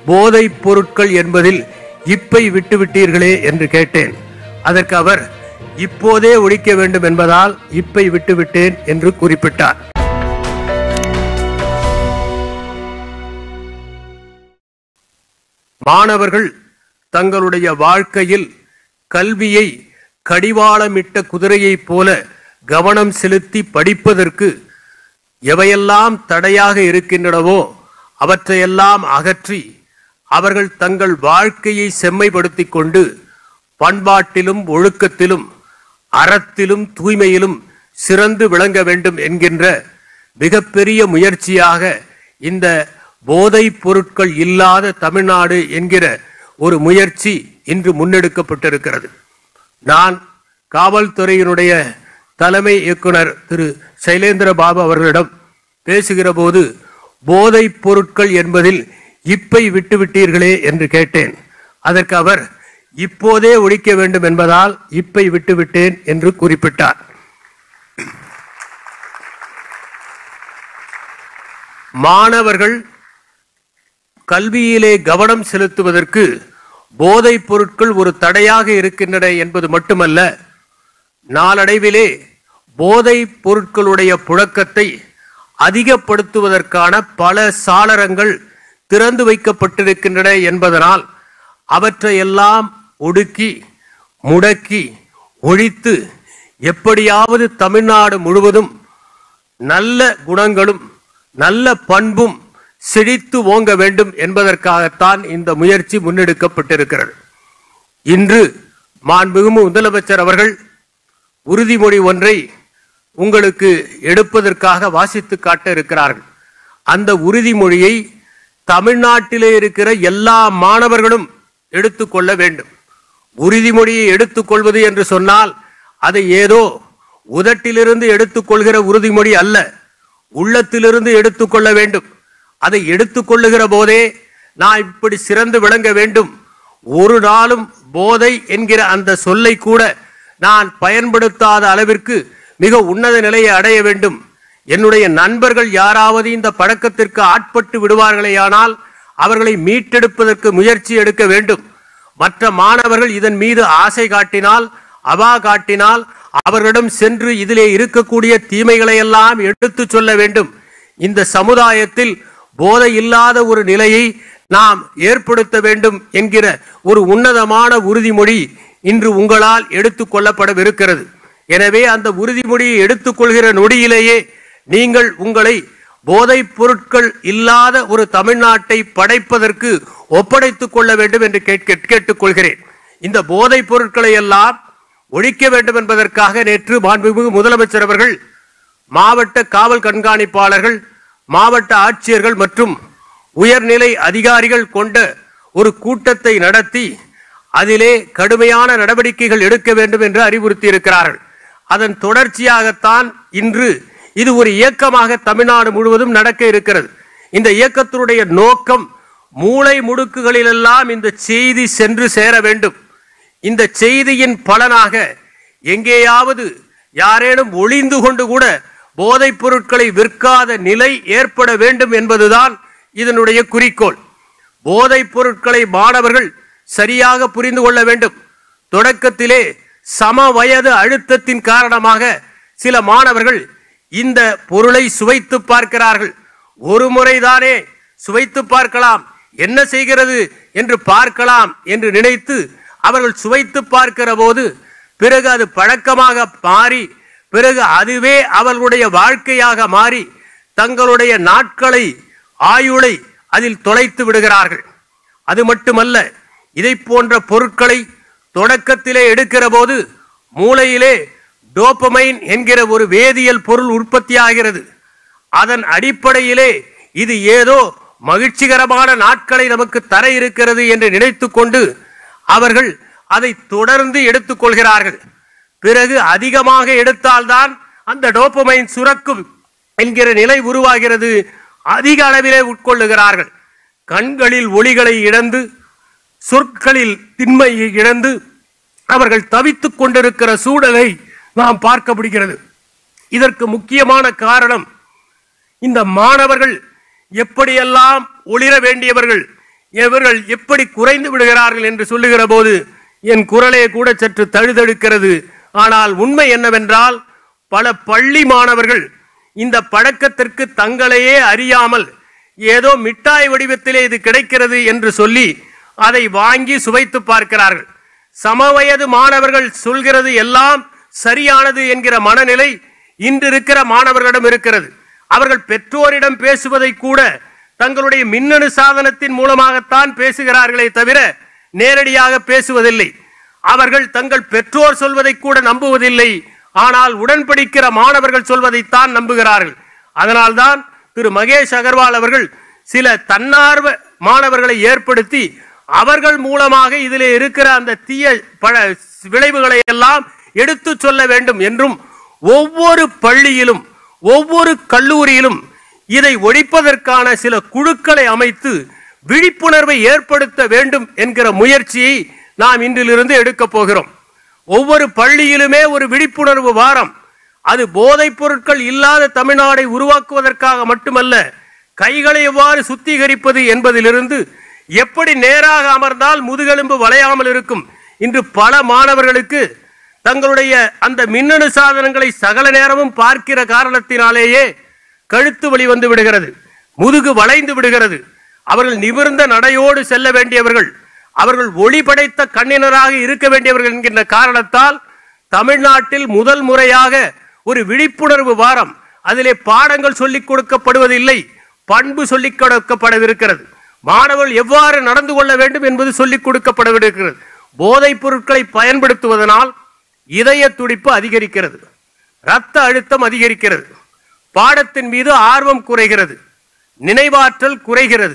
போதைப் பொருட்கள் என்பதில் இப்பை விட்டுவிட்டீர்களே என்று கேட்டேன் அதற்கு அவர் இப்போதே ஒழிக்க வேண்டும் என்பதால் இப்பை விட்டுவிட்டேன் என்று குறிப்பிட்டார் மாணவர்கள் தங்களுடைய வாழ்க்கையில் கல்வியை கடிவாளமிட்ட குதிரையைப் போல கவனம் செலுத்தி படிப்பதற்கு எவையெல்லாம் தடையாக இருக்கின்றனவோ அவற்றையெல்லாம் அகற்றி அவர்கள் தங்கள் வாழ்க்கையை செம்மைப்படுத்திக் கொண்டு பண்பாட்டிலும் ஒழுக்கத்திலும் அறத்திலும் தூய்மையிலும் சிறந்து விளங்க வேண்டும் என்கின்ற மிகப்பெரிய முயற்சியாக இந்த போதைப் பொருட்கள் இல்லாத தமிழ்நாடு என்கிற ஒரு முயற்சி இன்று முன்னெடுக்கப்பட்டிருக்கிறது நான் காவல்துறையினுடைய தலைமை இயக்குனர் திரு சைலேந்திர பாபு அவர்களிடம் பேசுகிற போது போதைப் பொருட்கள் என்பதில் இப்பை விட்டுவிட்டீர்களே என்று கேட்டேன் அதற்கு அவர் இப்போதே ஒழிக்க வேண்டும் என்பதால் இப்பை விட்டுவிட்டேன் என்று குறிப்பிட்டார் மாணவர்கள் கல்வியிலே கவனம் செலுத்துவதற்கு போதைப் பொருட்கள் ஒரு தடையாக இருக்கின்றன என்பது மட்டுமல்ல நாளடைவிலே போதைப் பொருட்களுடைய புழக்கத்தை அதிகப்படுத்துவதற்கான பல சாளரங்கள் திறந்து வைக்கப்பட்டிருக்கின்றன என்பதனால் அவற்றையெல்லாம் ஒடுக்கி முடக்கி ஒழித்து எப்படியாவது தமிழ்நாடு முழுவதும் நல்ல குணங்களும் நல்ல பண்பும் செழித்து ஓங்க வேண்டும் என்பதற்காகத்தான் இந்த முயற்சி முன்னெடுக்கப்பட்டிருக்கிறது இன்று மாண்புமிகு முதலமைச்சர் அவர்கள் உறுதிமொழி ஒன்றை உங்களுக்கு எடுப்பதற்காக வாசித்து காட்ட இருக்கிறார்கள் அந்த உறுதிமொழியை தமிழ்நாட்டிலே இருக்கிற எல்லா மாணவர்களும் எடுத்துக்கொள்ள வேண்டும் உறுதிமொழியை எடுத்துக்கொள்வது என்று சொன்னால் அதை ஏதோ உதட்டிலிருந்து எடுத்துக்கொள்கிற உறுதிமொழி அல்ல உள்ளத்திலிருந்து எடுத்துக்கொள்ள வேண்டும் அதை எடுத்துக்கொள்ளுகிற போதே நான் இப்படி சிறந்து விளங்க வேண்டும் ஒரு நாளும் போதை என்கிற அந்த சொல்லை கூட நான் பயன்படுத்தாத அளவிற்கு மிக உன்னத நிலையை அடைய வேண்டும் என்னுடைய நண்பர்கள் யாராவது இந்த பழக்கத்திற்கு ஆட்பட்டு விடுவார்களேயானால் அவர்களை மீட்டெடுப்பதற்கு முயற்சி எடுக்க வேண்டும் மற்ற மாணவர்கள் இதன் மீது ஆசை காட்டினால் அவா காட்டினால் அவர்களிடம் சென்று இதிலே இருக்கக்கூடிய தீமைகளை எல்லாம் எடுத்துச் சொல்ல வேண்டும் இந்த சமுதாயத்தில் போதை இல்லாத ஒரு நிலையை நாம் ஏற்படுத்த வேண்டும் என்கிற ஒரு உன்னதமான உறுதிமொழி இன்று உங்களால் எடுத்துக் கொள்ளப்படவிருக்கிறது எனவே அந்த உறுதிமொழியை எடுத்துக்கொள்கிற நொடியிலேயே நீங்கள் உங்களை போதைப் பொருட்கள் இல்லாத ஒரு தமிழ்நாட்டை படைப்பதற்கு ஒப்படைத்துக் கொள்ள வேண்டும் என்று கேட்க கேட்டுக்கொள்கிறேன் இந்த போதைப் பொருட்களை எல்லாம் ஒழிக்க வேண்டும் என்பதற்காக நேற்று மாண்புமிகு முதலமைச்சர் அவர்கள் மாவட்ட காவல் கண்காணிப்பாளர்கள் மாவட்ட ஆட்சியர்கள் மற்றும் உயர்நிலை அதிகாரிகள் கொண்ட ஒரு கூட்டத்தை நடத்தி அதிலே கடுமையான நடவடிக்கைகள் எடுக்க வேண்டும் என்று அறிவுறுத்தி இருக்கிறார்கள் அதன் தொடர்ச்சியாகத்தான் இன்று இது ஒரு இயக்கமாக தமிழ்நாடு முழுவதும் நடக்க இருக்கிறது இந்த இயக்கத்தினுடைய நோக்கம் மூளை முடுக்குகளிலெல்லாம் இந்த செய்தி சென்று சேர வேண்டும் இந்த செய்தியின் பலனாக எங்கேயாவது யாரேனும் ஒளிந்து கொண்டு கூட போதைப் பொருட்களை விற்காத நிலை ஏற்பட வேண்டும் என்பதுதான் இதனுடைய குறிக்கோள் போதைப் பொருட்களை மாணவர்கள் சரியாக புரிந்து கொள்ள வேண்டும் தொடக்கத்திலே சம வயது அழுத்தத்தின் காரணமாக சில மாணவர்கள் இந்த பொருளை சுவைத்து பார்க்கிறார்கள் ஒரு முறைதானே சுவைத்து பார்க்கலாம் என்ன செய்கிறது என்று பார்க்கலாம் என்று நினைத்து அவர்கள் சுவைத்து பார்க்கிற போது பிறகு அது பழக்கமாக மாறி பிறகு அதுவே அவர்களுடைய வாழ்க்கையாக மாறி தங்களுடைய நாட்களை ஆயுளை அதில் தொலைத்து விடுகிறார்கள் அது மட்டுமல்ல இதை போன்ற பொருட்களை தொடக்கத்திலே எடுக்கிற போது மூளையிலே டோப்பமைன் என்கிற ஒரு வேதியியல் பொருள் உற்பத்தியாகிறது அதன் அடிப்படையிலே இது ஏதோ மகிழ்ச்சிகரமான நாட்களை நமக்கு தர இருக்கிறது என்று நினைத்துக்கொண்டு அவர்கள் அதை தொடர்ந்து எடுத்துக்கொள்கிறார்கள் பிறகு அதிகமாக எடுத்தால்தான் அந்த டோப்பமைன் சுரக்கும் என்கிற நிலை உருவாகிறது அதிக அளவிலே உட்கொள்ளுகிறார்கள் கண்களில் ஒளிகளை இழந்து சொற்களில் திண்மையை இழந்து அவர்கள் தவித்துக் கொண்டிருக்கிற சூழலை நாம் பார்க்க முடிகிறது இதற்கு முக்கியமான காரணம் இந்த மாணவர்கள் எப்படியெல்லாம் ஒளிர வேண்டியவர்கள் இவர்கள் எப்படி குறைந்து விடுகிறார்கள் என்று சொல்லுகிற போது என் குரலே கூட சற்று தழுதழுக்கிறது ஆனால் உண்மை என்னவென்றால் பல பள்ளி மாணவர்கள் இந்த பழக்கத்திற்கு தங்களையே அறியாமல் ஏதோ மிட்டாய் வடிவத்திலே இது கிடைக்கிறது என்று சொல்லி அதை வாங்கி சுவைத்து பார்க்கிறார்கள் சமவயது மாணவர்கள் சொல்கிறது எல்லாம் சரியானது என்கிற மனநிலை இன்று இருக்கிற மாணவர்களிடம் இருக்கிறது அவர்கள் பெற்றோரிடம் பேசுவதை கூட தங்களுடைய மின்னணு சாதனத்தின் மூலமாகத்தான் பேசுகிறார்களே தவிர நேரடியாக பேசுவதில்லை அவர்கள் தங்கள் பெற்றோர் சொல்வதை கூட நம்புவதில்லை ஆனால் உடன்படிக்கிற மாணவர்கள் சொல்வதைத்தான் நம்புகிறார்கள் அதனால்தான் திரு மகேஷ் அகர்வால் அவர்கள் சில தன்னார்வ மாணவர்களை ஏற்படுத்தி அவர்கள் மூலமாக இதிலே இருக்கிற அந்த தீய பழ விளைவுகளை எல்லாம் எடுத்து சொல்ல வேண்டும் என்றும் ஒவ்வொரு பள்ளியிலும் ஒவ்வொரு கல்லூரியிலும் இதை ஒழிப்பதற்கான சில குழுக்களை அமைத்து விழிப்புணர்வை ஏற்படுத்த வேண்டும் என்கிற முயற்சியை நாம் இன்றிலிருந்து எடுக்கப் போகிறோம் ஒவ்வொரு பள்ளியிலுமே ஒரு விழிப்புணர்வு வாரம் அது போதைப் பொருட்கள் இல்லாத தமிழ்நாடை உருவாக்குவதற்காக மட்டுமல்ல கைகளை எவ்வாறு சுத்திகரிப்பது என்பதிலிருந்து எப்படி நேராக அமர்ந்தால் முதுகெலும்பு வளையாமல் இருக்கும் இன்று பல மாணவர்களுக்கு தங்களுடைய அந்த மின்னணு சாதனங்களை சகல நேரமும் பார்க்கிற காரணத்தினாலேயே கழுத்து வலி வந்து விடுகிறது முதுகு வளைந்து விடுகிறது அவர்கள் நிமிர்ந்த நடையோடு செல்ல வேண்டியவர்கள் அவர்கள் ஒளி படைத்த கண்ணினராக இருக்க வேண்டியவர்கள் என்கின்ற காரணத்தால் தமிழ்நாட்டில் முதல் முறையாக ஒரு விழிப்புணர்வு வாரம் அதிலே பாடங்கள் சொல்லிக் கொடுக்கப்படுவதில்லை பண்பு சொல்லிக் கொடுக்கப்படவிருக்கிறது மாணவர்கள் எவ்வாறு நடந்து கொள்ள வேண்டும் என்பது சொல்லிக் கொடுக்கப்படவிருக்கிறது போதைப் பொருட்களை பயன்படுத்துவதனால் இதய துடிப்பு அதிகரிக்கிறது இரத்த அழுத்தம் அதிகரிக்கிறது பாடத்தின் மீது ஆர்வம் குறைகிறது நினைவாற்றல் குறைகிறது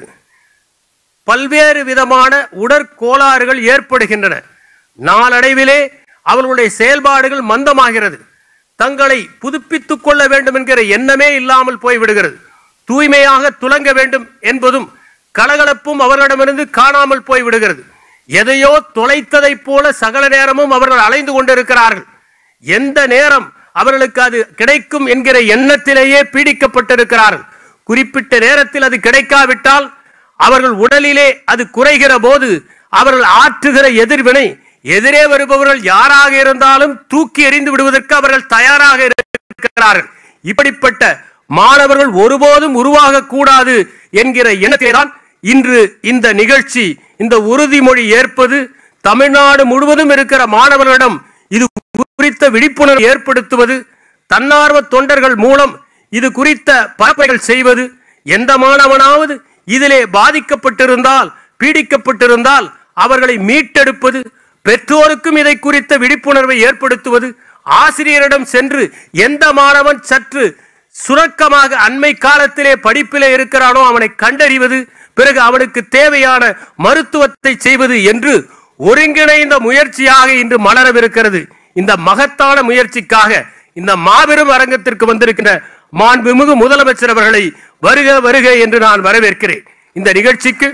பல்வேறு விதமான உடற்கோளாறுகள் ஏற்படுகின்றன நாளடைவிலே அவர்களுடைய செயல்பாடுகள் மந்தமாகிறது தங்களை புதுப்பித்துக் கொள்ள வேண்டும் என்கிற எண்ணமே இல்லாமல் போய்விடுகிறது தூய்மையாக துலங்க வேண்டும் என்பதும் கலகலப்பும் அவர்களிடமிருந்து காணாமல் போய்விடுகிறது எதையோ தொலைத்ததைப் போல சகல நேரமும் அவர்கள் அலைந்து கொண்டிருக்கிறார்கள் எந்த நேரம் அவர்களுக்கு அது கிடைக்கும் என்கிற எண்ணத்திலேயே பீடிக்கப்பட்டிருக்கிறார்கள் குறிப்பிட்ட நேரத்தில் அது கிடைக்காவிட்டால் அவர்கள் உடலிலே அது குறைகிற போது அவர்கள் ஆற்றுகிற எதிர்வினை எதிரே வருபவர்கள் யாராக இருந்தாலும் தூக்கி எறிந்து விடுவதற்கு அவர்கள் தயாராக இருக்கிறார்கள் இப்படிப்பட்ட மாணவர்கள் ஒருபோதும் உருவாக கூடாது என்கிற எண்ணத்தை தான் இன்று இந்த நிகழ்ச்சி இந்த உறுதிமொழி ஏற்பது தமிழ்நாடு முழுவதும் இருக்கிற மாணவர்களிடம் இது குறித்த விழிப்புணர்வு ஏற்படுத்துவது தன்னார்வ தொண்டர்கள் மூலம் இது குறித்த பரப்புரைகள் செய்வது எந்த மாணவனாவது இதிலே பாதிக்கப்பட்டிருந்தால் பீடிக்கப்பட்டிருந்தால் அவர்களை மீட்டெடுப்பது பெற்றோருக்கும் இதை குறித்த விழிப்புணர்வை ஏற்படுத்துவது ஆசிரியரிடம் சென்று எந்த மாணவன் சற்று சுரக்கமாக அண்மை காலத்திலே படிப்பிலே இருக்கிறானோ அவனை கண்டறிவது பிறகு அவனுக்கு தேவையான மருத்துவத்தை செய்வது என்று ஒருங்கிணைந்த முயற்சியாக இன்று மலரவிருக்கிறது இந்த மகத்தான முயற்சிக்காக இந்த மாபெரும் அரங்கத்திற்கு வந்திருக்கிற மாண்புமிகு முதலமைச்சர் அவர்களை வருக வருக என்று நான் வரவேற்கிறேன் இந்த நிகழ்ச்சிக்கு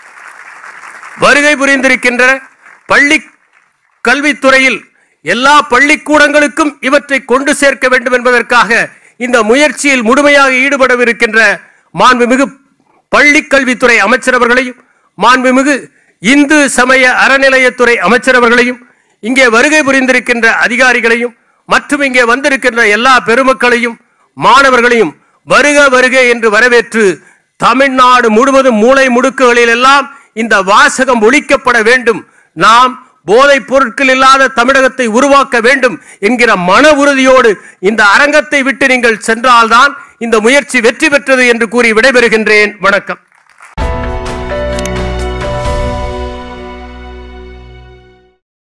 வருகை புரிந்திருக்கின்ற பள்ளி கல்வித்துறையில் எல்லா பள்ளிக்கூடங்களுக்கும் இவற்றை கொண்டு சேர்க்க வேண்டும் என்பதற்காக இந்த முயற்சியில் முழுமையாக ஈடுபடவிருக்கின்ற மாண்புமிகு பள்ளி கல்வித்துறை அமைச்சர் அவர்களையும் மாண்புமிகு இந்து சமய அறநிலையத்துறை அமைச்சர் அவர்களையும் இங்கே வருகை புரிந்திருக்கின்ற அதிகாரிகளையும் மற்றும் இங்கே வந்திருக்கின்ற எல்லா பெருமக்களையும் மாணவர்களையும் வருக வருக என்று வரவேற்று தமிழ்நாடு முழுவதும் மூளை முடுக்குகளில் எல்லாம் இந்த வாசகம் ஒழிக்கப்பட வேண்டும் நாம் போதைப் பொருட்கள் இல்லாத தமிழகத்தை உருவாக்க வேண்டும் என்கிற மன உறுதியோடு இந்த அரங்கத்தை விட்டு நீங்கள் சென்றால்தான் இந்த முயற்சி வெற்றி பெற்றது என்று கூறி விடைபெறுகின்றேன் வணக்கம்